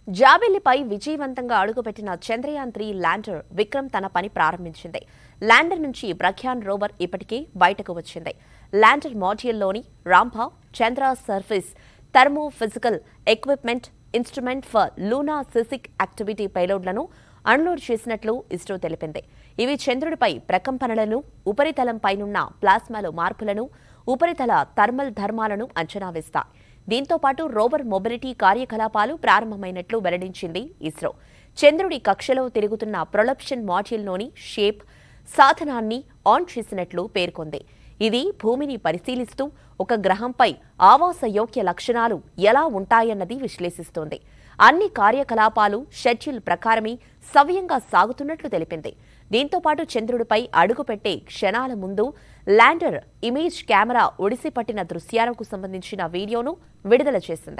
జాబిల్లిపై విజయవంతంగా అడుగుపెట్టిన Chandrayaan three lander Vikram తన పని ప్రారంభించింది ల్యాండర్ నుంచి ప్రఖ్యాన్ రోవర్ ఇప్పటికే బయటకు వచ్చింది ల్యాండర్ మాడ్యూల్లోని Rambha Chandra surface thermophysical equipment instrument for lunar seismic activity పైలోడ్లను అన్లోడ్ చేసినట్లు ఇస్రో తెలిపింది ఇవి చంద్రుడిపై ప్రకంపనలను ఉపరితలంపైనున్న ప్లాస్మాలో మార్పులను ఉపరితల థర్మల్ ధర్మాలను అంచనా వేస్తాయి దీంతో పాటు రోవర్ మొబిలిటీ కార్యకలాపాలు ప్రారంభమైనట్లు వెల్లడించింది ఇస్రో చంద్రుడి కక్షలో తిరుగుతున్న ప్రొలప్షన్ మాడ్యూల్లోని షేప్ సాధనాన్ని ఆన్ చేసినట్లు పేర్కొంది ఇది భూమిని పరిశీలిస్తూ ఒక గ్రహంపై ఆవాసయోగ్య లక్షణాలు ఎలా ఉంటాయన్నది విశ్లేషిస్తోంది అన్ని కార్యకలాపాలు షెడ్యూల్ ప్రకారమే సవ్యంగా సాగుతున్నట్లు తెలిపింది దీంతో పాటు చంద్రుడిపై అడుగుపెట్టే క్షణాల ముందు ల్యాండర్ ఇమేజ్ కెమెరా ఒడిసి పట్టిన దృశ్యాలకు సంబంధించిన వీడియోను విడుదల చేసింది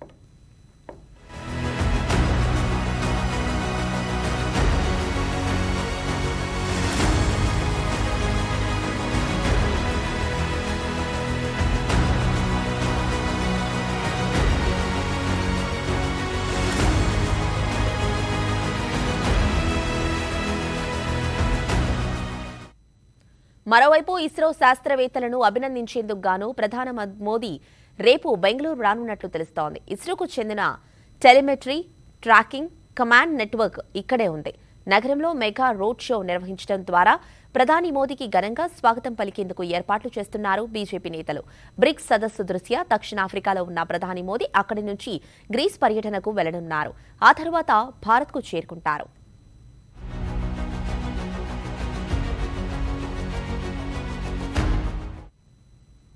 మరోవైపు ఇస్రో శాస్త్రవేత్తలను అభినందించేందుకు గాను ప్రధాని మ- మోదీ రేపు బెంగళూరు రానున్నట్లు తెలుస్తోంది ఇస్రోకు చెందిన టెలిమెట్రీ ట్రాకింగ్ కమాండ్ నెట్వర్క్ ఇక్కడే ఉంది నగరంలో మెగా రోడ్ షో నిర్వహించడం ద్వారా ప్రధాని మోదీకి ఘనంగా స్వాగతం పలికేందుకు ఏర్పాట్లు చేస్తున్నారు బీజేపీ నేతలు బ్రిక్స్ సదస్సు దృష్ట్యా దక్షిణాఫ్రికాలో ఉన్న ప్రధాని మోదీ అక్కడి నుంచి గ్రీస్ పర్యటనకు వెళ్లనున్నారు ఆ తర్వాత భారత్కు చేరుకుంటారు